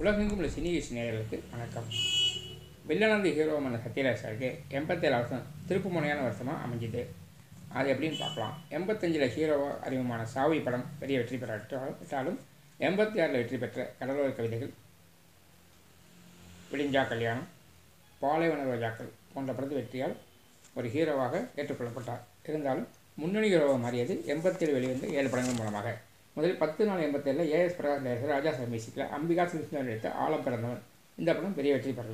உலகெங்கும் உள்ள சினி நேயர்களுக்கு வணக்கம் வில்லனந்து ஹீரோவான சத்யராஜ் சாருக்கு எண்பத்தேழு வருஷம் திருப்பு முனையான வருஷமாக அமைஞ்சுது அது எப்படின்னு பார்க்கலாம் எண்பத்தஞ்சில் ஹீரோவாக அறிமுகமான சாவி படம் பெரிய வெற்றி பெறாட்டாலும் எண்பத்தி ஆறில் வெற்றி பெற்ற கடலோர கவிதைகள் விடிஞ்சா கல்யாணம் பாலைவன ரோஜாக்கள் போன்ற படத்து வெற்றியால் ஒரு ஹீரோவாக ஏற்றுக்கொள்ளப்பட்டார் இருந்தாலும் முன்னணி ஹீரோவாக மாறியது எண்பத்தேழு வெளிவந்த ஏழு படங்கள் மூலமாக முதலில் பத்து நாள் எண்பத்தேழில் A S Prakash director Raja sir மியூசிக்கில் அம்பிகா சிங்ஸ்னர் எடுத்த ஆழம் பிறந்தவன் இந்த படம் பெரிய வெற்றி பெறல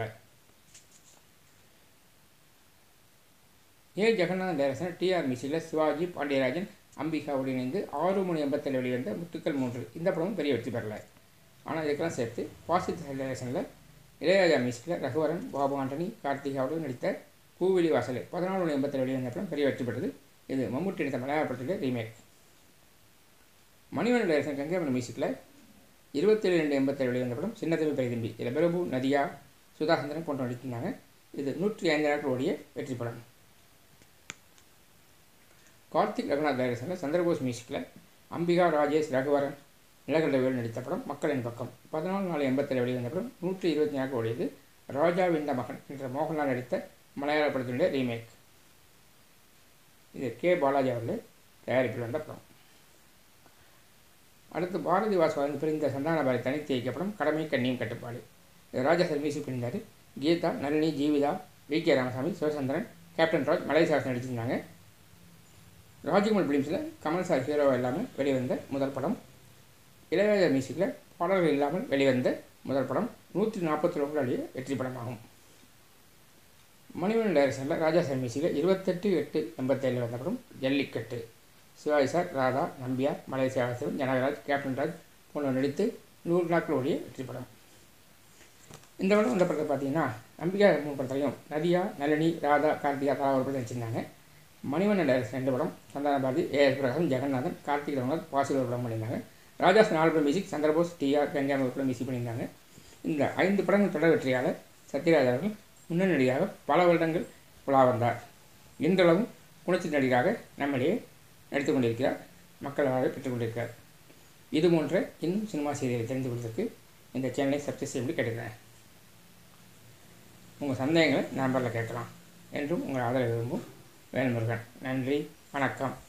ஏ ஜெகநாதன் டைரக்ஷன் டிஆர் மியூசிக்கில் சிவாஜி பாண்டியராஜன் அம்பிகாவுடன் இணைந்து ஆறு மணி எண்பத்தேழு வெளிவந்த முத்துக்கள் மூன்று இந்த படமும் பெரிய வெற்றி பெறல ஆனால் இதுக்கெல்லாம் சேர்த்து பாசித் டைரக்ஷனில் இளையராஜா மியூசிக்கில் ரகுவரன் பாபு ஆண்டனி கார்த்திகாவுடன் நடித்த பூவிலி வாசல் பதினாலு மணி எண்பத்தேழு வெளிவந்த படம் பெரிய வெற்றி பெற்றது இது மம்முட்டி நடித்த மலையாள படத்துடைய ரீமேக் மணிவன் டைரக்ஷன் கங்கைமன் மியூசிக்கில் இருபத்தேழு ரெண்டு எண்பத்தேழு வெளிவந்த படம் சின்ன தம்பி பெரிய தம்பி இதில் பிரபு நதியா சுதாசந்திரன் போன்ற நடித்திருந்தாங்க இது நூற்றி ஐந்து நாட்கள் ஓடிய வெற்றி படம் கார்த்திக் ரகுநாத் டைரக்ஷனில் சந்திரபோஸ் மியூசிக்கில் அம்பிகா ராஜேஷ் ரகுவரன் நிலகண்டவேல் நடித்த படம் மக்களின் பக்கம் பதினாலு நாலு எண்பத்தேழு வெளிவந்த படம் நூற்றி இருபத்தி நான்கு ஓடியது ராஜா விந்த மகன் என்ற மோகன்லால் நடித்த மலையாள படத்தினுடைய ரீமேக் இது கே பாலாஜி அவர்கள் தயாரிப்பில் வந்த படம் அடுத்து பாரதி வாசவாதன் பிரிந்த சந்தானபாரி தனித்து இயக்கப்படும் கடமை கண்ணியும் கட்டுப்பாடு இது ராஜா சார் மியூசிக் பண்ணியிருந்தார் Geetha Nalini Jeevitha V K Ramasamy Sivachandran captain Raj மலைசாஸ் நடிச்சிருந்தாங்க ராஜ்குமார் ஃபிலிம்ஸில் கமல் சார் ஹீரோ இல்லாமல் வெளிவந்த முதல் படம் இளையராஜா மியூசிக்கில் பாடல்கள் இல்லாமல் வெளிவந்த முதல் படம் நூற்றி நாற்பத்தி ரூபாய் வெற்றி படமாகும் மணிவன் டைரக்ஷனில் ராஜா சார் மியூசிக்கில் இருபத்தெட்டு எட்டு எண்பத்தேழில் வந்த படம் Jallikattu Sivaji sir Radha Nambiar Malaysia Vasudevan Janagaraj captain Raj போன்ற நடித்து நூறு நாட்கள் ஓடிய வெற்றி படம் இந்த படம் இந்த படத்தை பார்த்தீங்கன்னா நம்பிக்கை மூணு படத்துலையும் நதியா நளினி ராதா கார்த்திகா தலா ஒரு படம் நடிச்சிருந்தாங்க மணிவண்ணன் டைரக்ஷன் ரெண்டு படம் சந்தான பாரதி ஏஎஸ் பிரகாசம் ஜெகநாதன் கார்த்திக் ரங்கநாத் பாசில் ஒரு படம் பண்ணியிருந்தாங்க ராஜாஸ் நாலு படம் மியூசிக் சந்திரபோஸ் டிஆர் கங்காம ஒரு படம் மியூசிக் பண்ணியிருந்தாங்க இந்த ஐந்து படங்கள் தொடர் வெற்றியால் சத்யராஜ் அவர்கள் முன்னணி நடிகாக பல வருடங்கள் உலா வந்தார் இன்றளவும் குணச்சி நடிகாக நம்மிடையே நடித்து கொண்டிருக்கிறார் மக்கள் வாழ்வை பெற்றுக் கொண்டிருக்கிறார் இது போன்ற இன்னும் சினிமா செய்திகளை தெரிந்து கொள்வதற்கு இந்த சேனலை சப்ஸ்கிரைப் செய்யும்படி கேட்டுக்கிறேன் உங்கள் சந்தேகங்களை நம்பரில் கேட்கலாம் என்றும் உங்கள் ஆதரவு விரும்பும் வேல்முருகன் நன்றி வணக்கம்